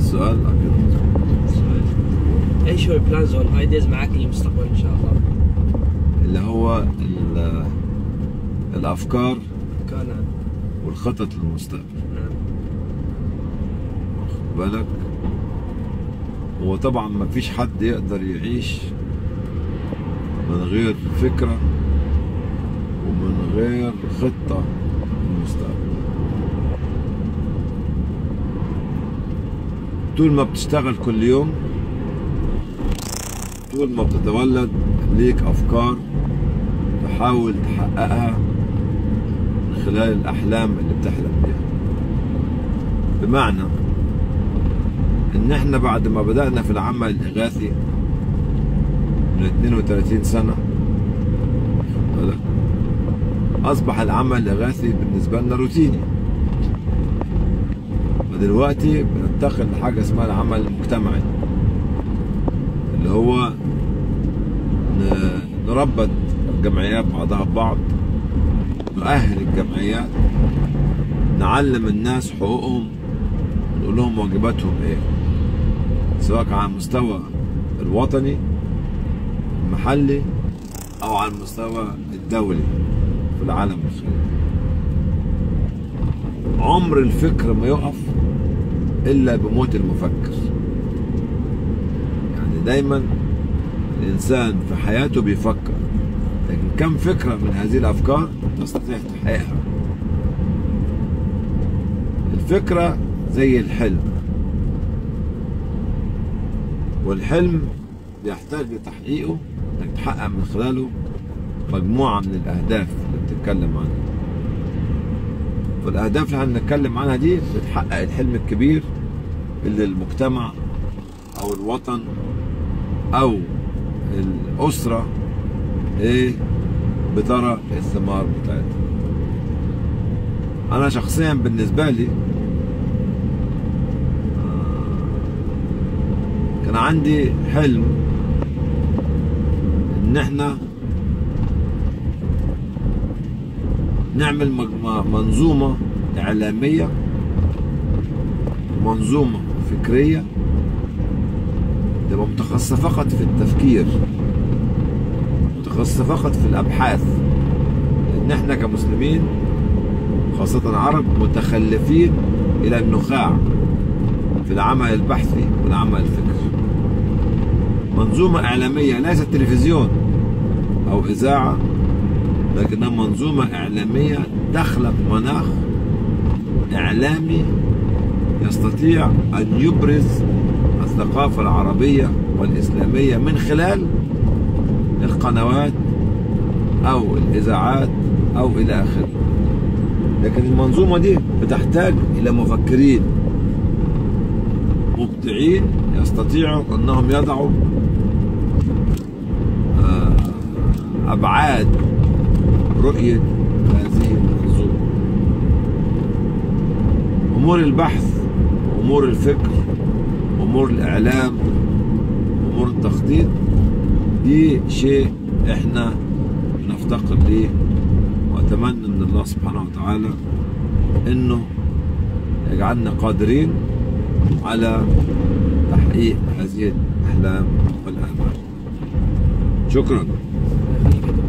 السؤال أكيد ايش هو البلانز والايديز معك للمستقبل ان شاء الله؟ اللي هو ال- الأفكار كان نعم والخطط للمستقبل نعم واخد بالك هو طبعا ما فيش حد يقدر يعيش من غير فكرة ومن غير خطة للمستقبل طول ما بتشتغل كل يوم طول ما بتتولد ليك أفكار تحاول تحققها من خلال الأحلام اللي بتحلم بيها بمعنى ان احنا بعد ما بدأنا في العمل الإغاثي من 32 سنة واخد بالك؟ أصبح العمل الإغاثي بالنسبة لنا روتيني ودلوقتي بننتقل لحاجة اسمها العمل المجتمعي اللي هو ن- نربط الجمعيات بعضها ببعض نؤهل الجمعيات نعلم الناس حقوقهم ونقول لهم واجباتهم ايه سواء كان على المستوى الوطني المحلي او على المستوى الدولي في العالم الخارجي عمر الفكر ما يقف الا بموت المفكر يعني دايما الانسان في حياته بيفكر لكن كم فكره من هذه الافكار تستطيع تحقيقها الفكره زي الحلم والحلم بيحتاج لتحقيقه انك تحقق من خلاله مجموعه من الاهداف اللي بتتكلم عنها فالاهداف اللي هنتكلم عنها دي بتحقق الحلم الكبير اللي المجتمع او الوطن او الاسره ايه بترى الثمار بتاعتها انا شخصيا بالنسبه لي كان عندي حلم ان احنا نعمل مج- منظومة إعلامية ومنظومة فكرية تبقى متخصصة فقط في التفكير متخصصة فقط في الأبحاث لأن احنا كمسلمين خاصة عرب متخلفين إلى النخاع في العمل البحثي والعمل الفكري منظومة إعلامية ليست تلفزيون أو إذاعة لكنها منظومة إعلامية تخلق مناخ إعلامي يستطيع أن يبرز الثقافة العربية والإسلامية من خلال القنوات أو الإذاعات أو إلى آخره لكن المنظومة دي بتحتاج إلى مفكرين مبدعين يستطيعوا أنهم يضعوا آه، أبعاد رؤية هذه المنظومة أمور البحث أمور الفكر أمور الإعلام أمور التخطيط دي شيء إحنا بنفتقر ليه وأتمنى من الله سبحانه وتعالى إنه يجعلنا قادرين على تحقيق هذه الأحلام والآمال شكرا الله يخليك يا دكتور.